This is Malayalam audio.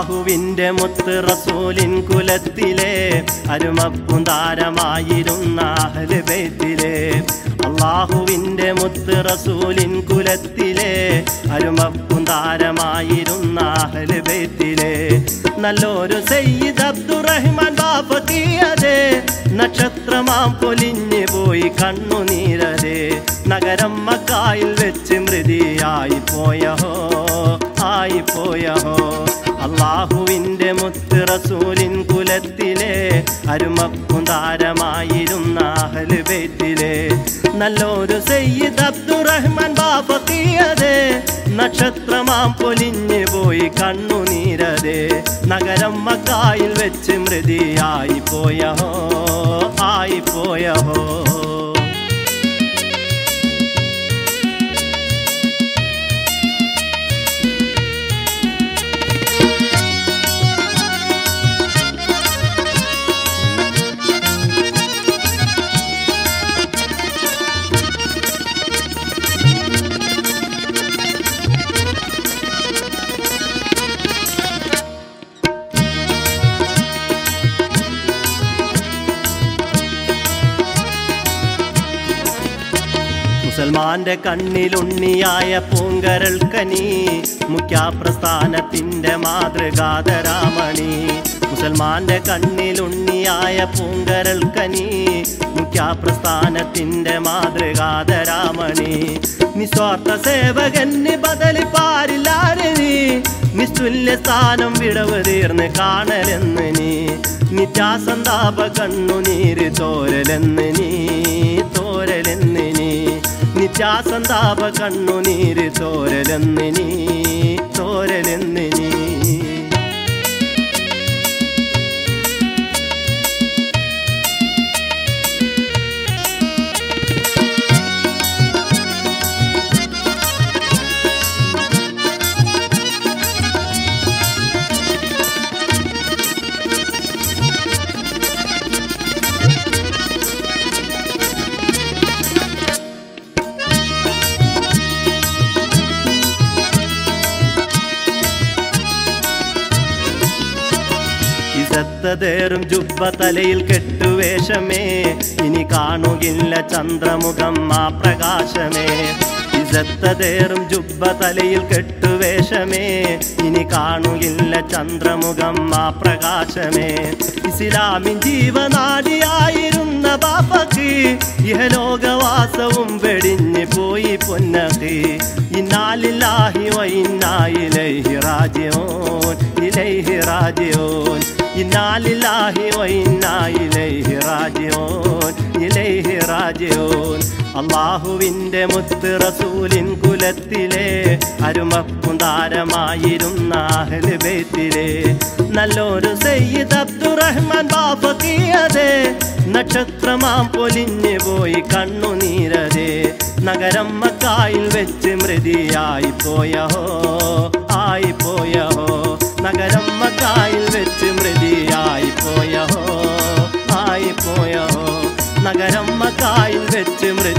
അള്ളാഹുവിൻ്റെ മുത്ത് റസൂലിൻ കുലത്തിലെ അരുമപ്പുന്താരമായിരുന്ന അഹ്ല് ബൈത്തിലെ അള്ളാഹുവിൻ്റെ മുത്ത് റസൂലിൻ കുലത്തിലെ അരുമപ്പുന്താരമായിരുന്ന അഹ്ല് ബൈത്തിലെ നല്ലൊരു സയ്യിദ് അബ്ദുറഹ്മാൻ ബാപ്പക്കിയതേ നക്ഷത്രമാം പൊലിഞ്ഞു പോയി കണ്ണുനീരതേ നഗരം മക്കായിൽ വെച്ച് മൃതിയായി പോയഹോ ആയി പോയഹോ അള്ളാഹുവിൻ്റെ മുത്ത് റസൂലിൻ കുലത്തിലെ അരുമപ്പുന്താരമായിരുന്ന അഹ്ല് ബൈത്തിലെ നല്ലൊരു സയ്യിദ് അബ്ദുറഹ്മാൻ ബാപ്പക്കിയതേ നക്ഷത്രമാം പൊലിഞ്ഞു പോയി കണ്ണുനീരതേ നഗരം മക്കായിൽ വെച്ച് മൃതിയായി പോയഹോ ആയി പോയഹോ മുസൽമാന്റെ കണ്ണിലുണ്ണിയായ പൂങ്കരൾ കനി മുഖ്യാപ്രസ്ഥാനത്തിന്റെ മാതൃകാതരാമണി മുസൽമാന്റെ കണ്ണിലുണ്ണിയായ പൂങ്കരൾ കനി മുഖ്യാപ്രസ്ഥാനത്തിന്റെ മാതൃകാതരാമണി നിസ്വാർത്ഥ സേവകന് ബദലി പാരില്ലാരനി നിസ്തുല്യ സ്ഥാനം വിടവ് തീർന്ന് കാണലെന്ന് നീ നിത്യാസന്താപ കണ്ണുനീര് തോരലെന്ന് നീ തോരലെന്ന് നീ നിത്യാസന്താപ കണ്ണുനീര് തോരലെന്ന് നീ തോരലെന്ന് നീ ഇസത്തതേറും ജുബ്ബ തലയിൽ കെട്ടുവേഷമേ ഇനി കാണുകില്ല ചന്ദ്രമുഖം ആ പ്രകാശമേ ഇസത്തതേറും ജുബ്ബ തലയിൽ കെട്ടുവേഷമേ ഇനി കാണുകില്ല ചന്ദ്രമുഖം ആ പ്രകാശമേ ഇസ്ലാമിൻ ജീവനാടിയായിരുന്ന ബാപ്പക്ക് ഇഹലോകവാസവും വെടിഞ്ഞു പോയി പൊന്നക്ക് ഇന്നാലില്ലാഹി വൈന്നായിലൈഹി റാജിയോൻ ഇലൈഹി റാജിയോൻ ഇന്നാലില്ലാഹി വൈന്നായിലൈഹി റാജിയോൻ ഇലൈഹി റാജിയോൻ അള്ളാഹുവിൻ്റെ മുത്ത് റസൂലിൻ കുലത്തിലെ അരുമപ്പുന്താരമായിരുന്ന അഹ്ല് ബൈത്തിലെ നല്ലൊരു സയ്യിദ് അബ്ദുറഹ്മാൻ ബാപ്പക്കിയതേ നക്ഷത്രമാം പൊലിഞ്ഞു പോയി കണ്ണുനീരതേ നഗരം മക്കായിൽ വെച്ച് മൃതിയായി പോയഹോ ആയി പോയഹോ നഗരം മക്കായിൽ വെച്ച് മൃതിയായി പോയഹോ ആയി പോയഹോ നഗരം മക്കായിൽ വെച്ച് മൃതി